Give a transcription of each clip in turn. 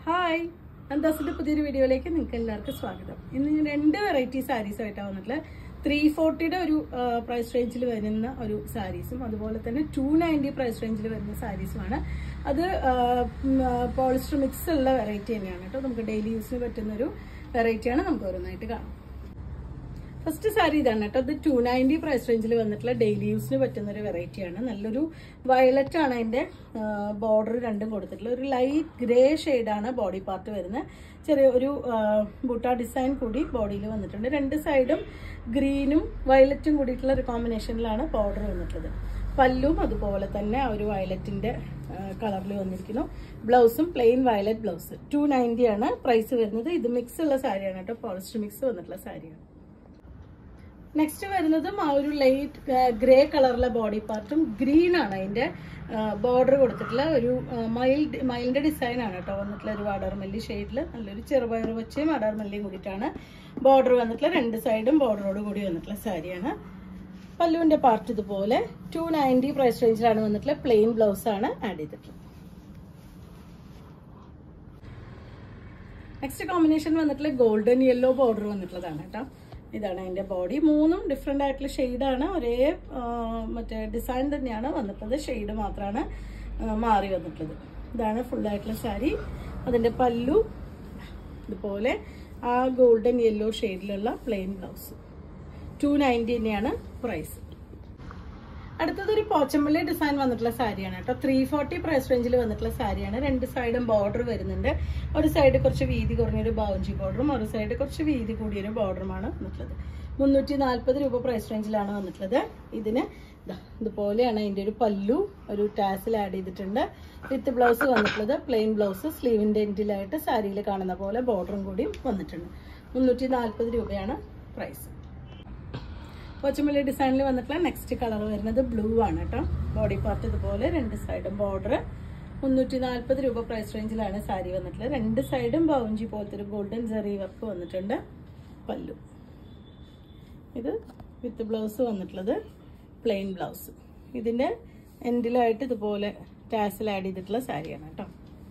hi അന്താസിന്റെ പുതിയൊരു വീഡിയോയിലേക്ക് നിങ്ങൾക്ക് എല്ലാവർക്കും സ്വാഗതം ഇന്ന് ഞാൻ രണ്ട് വെറൈറ്റി സാരീസ് ആയിട്ടാണ് വന്നിട്ടുള്ളത് ത്രീ ഫോർട്ടിയുടെ ഒരു പ്രൈസ് റേഞ്ചിൽ വരുന്ന ഒരു സാരീസും അതുപോലെ തന്നെ ടു നയൻറ്റി പ്രൈസ് റേഞ്ചിൽ വരുന്ന സാരീസുമാണ് അത് പോളിസ്റ്റർ മിക്സ് ഉള്ള വെറൈറ്റി തന്നെയാണ് കേട്ടോ നമുക്ക് ഡെയിലി യൂസിന് പറ്റുന്ന ഒരു വെറൈറ്റിയാണ് നമുക്ക് ഓരോന്നായിട്ട് കാണാം ഫസ്റ്റ് സാരി ഇതാണ് കേട്ടോ ഇത് ടു നയൻറ്റി പ്രൈസ് റേഞ്ചിൽ വന്നിട്ടുള്ള ഡെയിലി യൂസിന് പറ്റുന്ന ഒരു വെറൈറ്റിയാണ് നല്ലൊരു വയലറ്റ് ആണ് അതിന്റെ ബോർഡർ രണ്ടും കൊടുത്തിട്ടുള്ളത് ഒരു ലൈറ്റ് ഗ്രേ ആണ് ബോഡി പാർട്ട് വരുന്നത് ചെറിയ ഒരു ബൂട്ട ഡിസൈൻ കൂടി ബോഡിയിൽ വന്നിട്ടുണ്ട് രണ്ട് സൈഡും ഗ്രീനും വയലറ്റും കൂടിയിട്ടുള്ള ഒരു കോമ്പിനേഷനിലാണ് ബോർഡർ വന്നിട്ടുള്ളത് പല്ലും അതുപോലെ തന്നെ ആ ഒരു വയലറ്റിന്റെ കളറിൽ വന്നിരിക്കുന്നു ബ്ലൗസും plain violet blouse two ninety ആണ് പ്രൈസ് വരുന്നത് ഇത് മിക്സ് ഉള്ള സാരിയാണ് കേട്ടോ പോളിസ്റ്റർ മിക്സ് വന്നിട്ടുള്ള സാരിയാണ് നെക്സ്റ്റ് വരുന്നതും ആ ഒരു ലൈറ്റ് ഗ്രേ കളറിലെ ബോഡി പാർട്ടും ഗ്രീൻ ആണ് അതിന്റെ ബോർഡർ കൊടുത്തിട്ടുള്ള ഒരു മൈൽഡ് മൈൽഡ് ഡിസൈൻ ആണ് കേട്ടോ വന്നിട്ടുള്ള ഒരു വാടർമല്ലി ഷെയ്ഡിൽ നല്ലൊരു ചെറുപയർ വെച്ചും വാടർമല്ലിയും കൂടിയിട്ടാണ് ബോർഡർ വന്നിട്ടുള്ള രണ്ട് സൈഡും ബോർഡറോട് കൂടി വന്നിട്ടുള്ള സാരിയാണ് പല്ലുവിന്റെ പാർട്ട് ഇതുപോലെ ടു നയൻറ്റി പ്രൈസ് റേഞ്ചിലാണ് വന്നിട്ടുള്ള പ്ലെയിൻ ബ്ലൗസ് ആണ് ആഡ് ചെയ്തിട്ടുള്ളത് നെക്സ്റ്റ് കോമ്പിനേഷൻ വന്നിട്ടുള്ള ഗോൾഡൻ യെല്ലോ ബോർഡർ വന്നിട്ടുള്ളതാണ് കേട്ടോ ഇതാണ് അതിന്റെ ബോഡി മൂന്നും ഡിഫറെന്റ് ആയിട്ടുള്ള ഷെയ്ഡാണ് ഒരേ മറ്റേ ഡിസൈൻ തന്നെയാണ് വന്നിട്ടുള്ളത് ഷെയ്ഡ് മാത്രമാണ് മാറി വന്നിട്ടുള്ളത് ഇതാണ് ഫുൾ ആയിട്ടുള്ള സാരി അതിന്റെ പല്ലു ഇതുപോലെ ആ ഗോൾഡൻ യെല്ലോ ഷെയ്ഡിലുള്ള പ്ലെയിൻ ബ്ലൗസ് ടു നയൻറ്റി തന്നെയാണ് പ്രൈസ് അടുത്തത് ഒരു പോച്ചമ്പള്ളി ഡിസൈൻ വന്നിട്ടുള്ള സാരിയാണ് കേട്ടോ ത്രീ ഫോർട്ടി പ്രൈസ് റേഞ്ചിൽ വന്നിട്ടുള്ള സാരിയാണ് രണ്ട് സൈഡും ബോർഡർ വരുന്നുണ്ട് ഒരു സൈഡ് കുറച്ച് വീതി കുറഞ്ഞൊരു ബൗഞ്ചി ബോർഡറും ഒരു സൈഡ് കുറച്ച് വീതി കൂടിയൊരു ബോർഡറുമാണ് വന്നിട്ടുള്ളത് മുന്നൂറ്റി നാൽപ്പത് രൂപ പ്രൈസ് റേഞ്ചിലാണ് വന്നിട്ടുള്ളത് ഇതിന് ഇതുപോലെയാണ് അതിൻ്റെ ഒരു പല്ലു ഒരു ടാസിൽ ആഡ് ചെയ്തിട്ടുണ്ട് വിത്ത് ബ്ലൗസ് വന്നിട്ടുള്ളത് പ്ലെയിൻ ബ്ലൗസ് സ്ലീവിൻ്റെ എൻഡിലായിട്ട് സാരിയിൽ കാണുന്ന പോലെ ബോർഡറും കൂടി വന്നിട്ടുണ്ട് മുന്നൂറ്റി നാൽപ്പത് രൂപയാണ് പ്രൈസ് കൊച്ചുമല്ലി ഡിസൈനിൽ വന്നിട്ടുള്ള നെക്സ്റ്റ് കളർ വരുന്നത് ബ്ലൂ ആണ് കേട്ടോ ബോഡി പാർട്ട് ഇതുപോലെ രണ്ട് സൈഡും ബോർഡർ മുന്നൂറ്റി നാൽപ്പത് രൂപ പ്രൈസ് റേഞ്ചിലാണ് സാരി വന്നിട്ടുള്ളത് രണ്ട് സൈഡും ബൗഞ്ചി പോലത്തെ ഒരു ഗോൾഡൻ ജെറി വർക്ക് വന്നിട്ടുണ്ട് പല്ലു ഇത് വിത്ത് ബ്ലൗസ് വന്നിട്ടുള്ളത് പ്ലെയിൻ ബ്ലൗസ് ഇതിൻ്റെ എൻഡിലായിട്ട് ഇതുപോലെ ടാസിൽ ആഡ് ചെയ്തിട്ടുള്ള സാരിയാണ് കേട്ടോ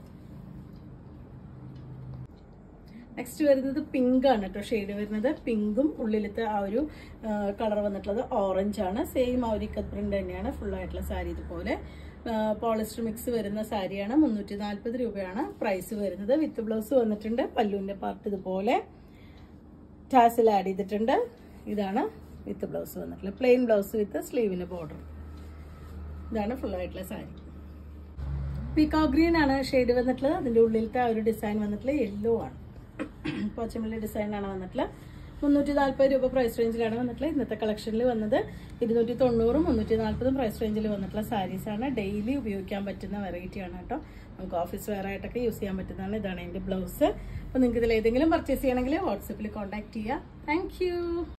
നെക്സ്റ്റ് വരുന്നത് പിങ്ക് ആണ് കേട്ടോ ഷെയ്ഡ് വരുന്നത് പിങ്കും ഉള്ളിലത്തെ ആ ഒരു കളർ വന്നിട്ടുള്ളത് ഓറഞ്ച് ആണ് സെയിം ആ ഒരു ഇക്കത്ത് പ്രിന്റ് തന്നെയാണ് ഫുൾ ആയിട്ടുള്ള സാരി ഇതുപോലെ പോളിസ്റ്റർ മിക്സ് വരുന്ന സാരിയാണ് മുന്നൂറ്റി നാൽപ്പത് രൂപയാണ് പ്രൈസ് വരുന്നത് വിത്ത് ബ്ലൗസ് വന്നിട്ടുണ്ട് പല്ലുവിന്റെ പാർട്ട് ഇതുപോലെ ടാസിൽ ആഡ് ചെയ്തിട്ടുണ്ട് ഇതാണ് വിത്ത് ബ്ലൗസ് വന്നിട്ടുള്ളത് പ്ലെയിൻ ബ്ലൗസ് വിത്ത് സ്ലീവിന് ബോർഡർ ഇതാണ് ഫുൾ ആയിട്ടുള്ള സാരി പീക്കോ ഗ്രീൻ ആണ് ഷെയ്ഡ് വന്നിട്ടുള്ളത് അതിന്റെ ഉള്ളിലത്തെ ആ ഒരു ഡിസൈൻ വന്നിട്ടുള്ളത് യെല്ലോ ആണ് പോച്ചമ്പള്ളി ഡിസൈനാണ് വന്നിട്ടുള്ളത് മുന്നൂറ്റി നാൽപ്പത് രൂപ പ്രൈസ് റേഞ്ചിലാണ് വന്നിട്ടുള്ളത് ഇന്നത്തെ കളക്ഷനിൽ വന്നത് ഇരുന്നൂറ്റി തൊണ്ണൂറും മുന്നൂറ്റി നാൽപ്പതും പ്രൈസ് റേഞ്ചിൽ വന്നിട്ടുള്ള സാരീസാണ് ഡെയിലി ഉപയോഗിക്കാൻ പറ്റുന്ന വെറൈറ്റി ആണ് കേട്ടോ നമുക്ക് ഓഫീസ് വെയർ ആയിട്ടൊക്കെ യൂസ് ചെയ്യാൻ പറ്റുന്നതാണ് ഇതാണ് എൻ്റെ ബ്ലൗസ് അപ്പോൾ നിങ്ങൾക്ക് ഇതിൽ ഏതെങ്കിലും പർച്ചേസ് ചെയ്യണമെങ്കിൽ വാട്സപ്പിൽ കോൺടാക്ട് ചെയ്യുക താങ്ക്